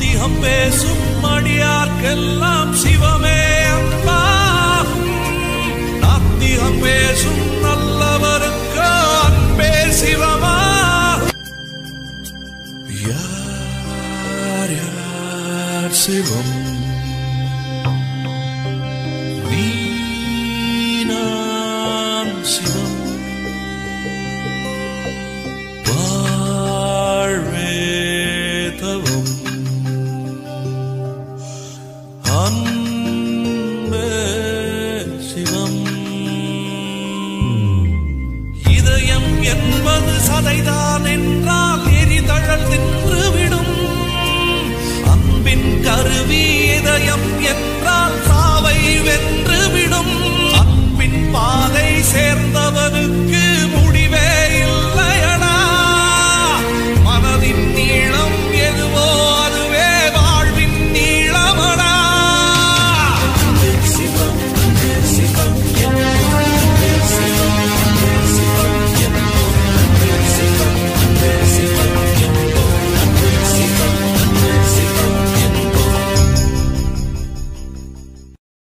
நாத்திகம் பேசும் அடியார்க்கெல்லாம் சிவமே அன்பாகும் நாத்திகம் பேசும் நல்லவருக்கு அன்பே சிவமாகும் யார் யார் சிவம் நீனான் சிவம் வாழ்வே தவம் அன்பே சிவம் இதயம் என்பது சதைதான்